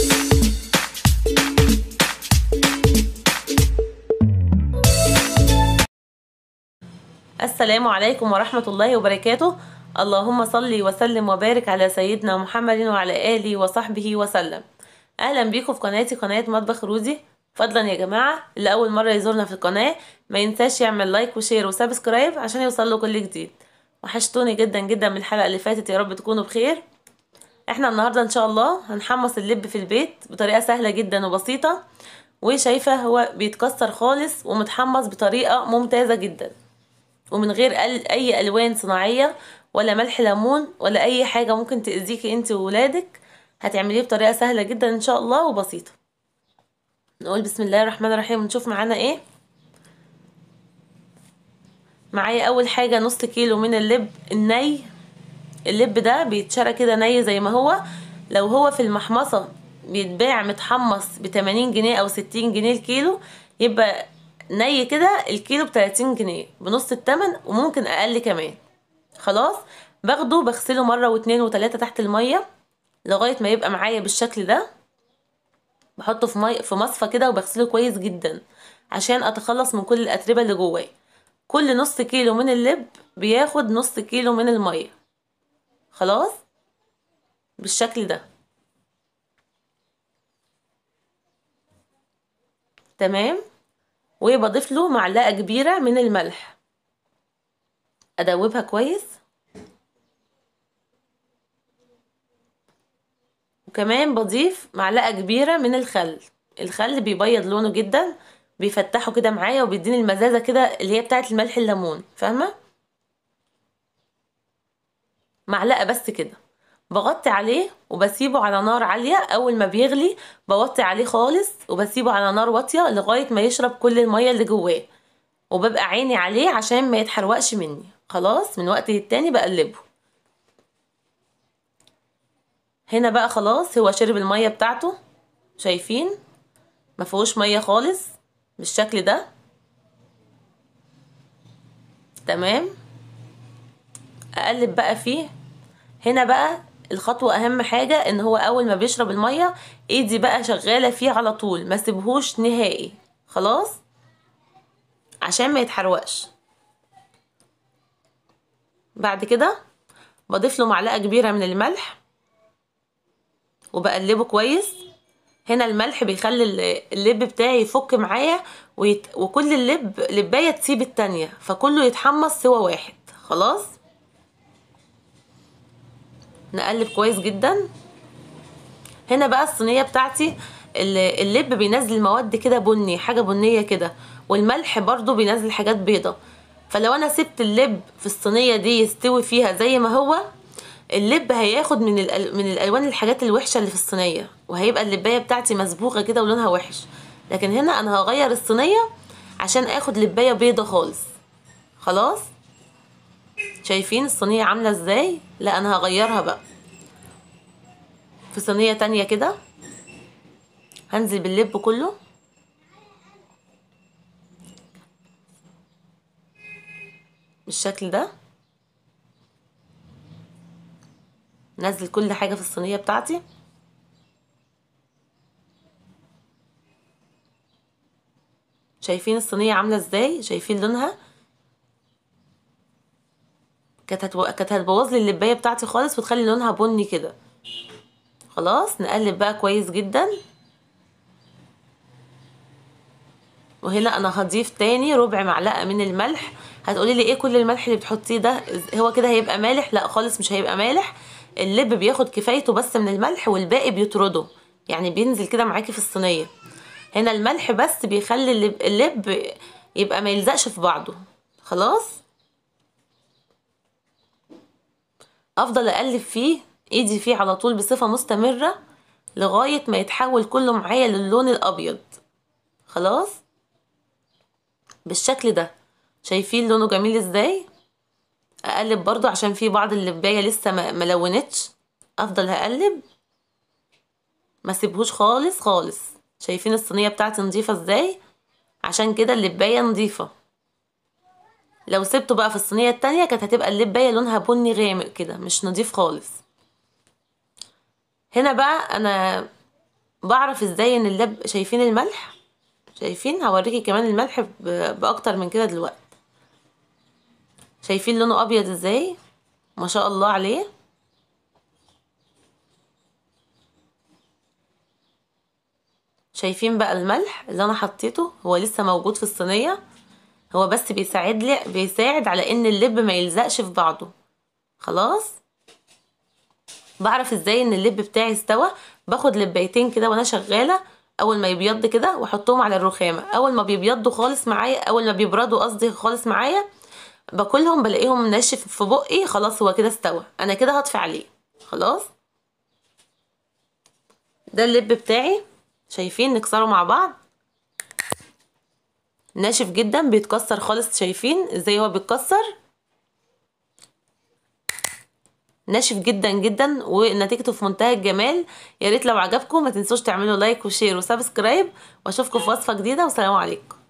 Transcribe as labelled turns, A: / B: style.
A: السلام عليكم ورحمة الله وبركاته اللهم صل وسلم وبارك على سيدنا محمد وعلى آله وصحبه وسلم أهلا بيكم في قناتي قناة مطبخ رودي فضلا يا جماعة اللي أول مرة يزورنا في القناة ما ينساش يعمل لايك وشير وسبسكرايب عشان يوصل له كل جديد وحشتوني جدا جدا من الحلقة اللي فاتت يا رب تكونوا بخير احنا النهاردة ان شاء الله هنحمص اللب في البيت بطريقة سهلة جدا وبسيطة وشايفة هو بيتكسر خالص ومتحمص بطريقة ممتازة جدا ومن غير ال- اي الوان صناعيه ولا ملح ليمون ولا اي حاجه ممكن تاذيكي انت وولادك هتعمليه بطريقه سهله جدا ان شاء الله وبسيطه نقول بسم الله الرحمن الرحيم ونشوف معانا ايه معايا اول حاجه نص كيلو من اللب الني اللب ده بيتشرى كده ني زي ما هو لو هو في المحمصه بيتباع متحمص بتمانين جنيه او ستين جنيه الكيلو يبقى ني كده الكيلو بتلاتين جنيه بنص التمن وممكن اقل كمان خلاص باخده بغسله مرة واتنين وتلاتة تحت المية لغاية ما يبقى معايا بالشكل ده بحطه في مي في مصفى كده وبغسله كويس جدا عشان اتخلص من كل الاتربة اللي جواه كل نص كيلو من اللب بياخد نص كيلو من المية خلاص بالشكل ده تمام وبضيف له معلقة كبيرة من الملح ادوبها كويس وكمان بضيف معلقة كبيرة من الخل الخل بيبيض لونه جدا بيفتحه كده معايا وبيديني المزازة كده اللي هي بتاعت الملح الليمون فاهمة معلقة بس كده بغطي عليه وبسيبه على نار عالية أول ما بيغلي بوطي عليه خالص وبسيبه على نار واطية لغاية ما يشرب كل المية اللي جواه وببقى عيني عليه عشان ما يتحرقش مني خلاص من وقت للتاني بقلبه هنا بقى خلاص هو شرب المية بتاعته شايفين ما فيهوش مية خالص بالشكل ده تمام اقلب بقى فيه هنا بقى الخطوة اهم حاجة ان هو اول ما بيشرب المية ايدي بقى شغالة فيه على طول ما سيبهوش نهائي خلاص عشان ما يتحرقش بعد كده بضيف له معلقة كبيرة من الملح وبقلبه كويس هنا الملح بيخلي اللب بتاعي يفك معايا ويت... وكل اللب لباية تسيب التانية فكله يتحمص سوا واحد خلاص نقلب كويس جدا هنا بقى الصينيه بتاعتي اللب بينزل مواد كده بني حاجه بنيه كده والملح برضو بينزل حاجات بيضه فلو انا سبت اللب في الصينيه دي يستوي فيها زي ما هو اللب هياخد من الأل... من الالوان الحاجات الوحشه اللي في الصينيه وهيبقى اللبايه بتاعتي مسبوغه كده ولونها وحش لكن هنا انا هغير الصينيه عشان اخد لبايه بيضه خالص خلاص شايفين الصينية عاملة ازاي لا انا هغيرها بقى في صينية تانية كده هنزل باللب كله بالشكل ده نزل كل حاجة في الصينية بتاعتي شايفين الصينية عاملة ازاي شايفين لونها كانت هتو... كانت هتبوظ لي اللبايه بتاعتي خالص وتخلي لونها بني كده خلاص نقلب بقى كويس جدا وهنا انا هضيف تاني ربع معلقه من الملح هتقولي لي ايه كل الملح اللي بتحطيه ده هو كده هيبقى مالح لا خالص مش هيبقى مالح اللب بياخد كفايته بس من الملح والباقي بيطرده يعني بينزل كده معاكي في الصينيه هنا الملح بس بيخلي اللب, اللب يبقى ما يلزقش في بعضه خلاص افضل اقلب فيه ايدي فيه على طول بصفة مستمرة لغاية ما يتحول كله معايا للون الابيض خلاص بالشكل ده شايفين لونه جميل ازاي اقلب برضو عشان في بعض اللباية لسه ملونتش افضل هقلب ما سيبهوش خالص خالص شايفين الصينية بتاعتي نظيفة ازاي عشان كده اللباية نظيفة لو سبته بقى في الصينيه التانية كانت هتبقى اللبايه لونها بني غامق كده مش نضيف خالص هنا بقى انا بعرف ازاي ان اللب شايفين الملح شايفين هوريكي كمان الملح ب- باكتر من كده دلوقتي شايفين لونه ابيض ازاي ما شاء الله عليه شايفين بقى الملح اللي انا حطيته هو لسه موجود في الصينيه هو بس بيساعد لي بيساعد على ان اللب ما يلزقش في بعضه خلاص بعرف ازاي ان اللب بتاعي استوى باخد لبايتين كده وانا شغاله اول ما يبيض كده واحطهم على الرخامه اول ما بيبيضوا خالص معايا اول ما بيبردوا قصدي خالص معايا باكلهم بلاقيهم ناشف في بقي خلاص هو كده استوى انا كده هطفي عليه خلاص ده اللب بتاعي شايفين نكسره مع بعض ناشف جدا بيتكسر خالص شايفين ازاي هو بيتكسر ناشف جدا جدا ونتيجته في منتهى الجمال يا ريت لو عجبكم ما تنسوش تعملوا لايك وشير وسبسكرايب واشوفكم في وصفة جديدة والسلام عليكم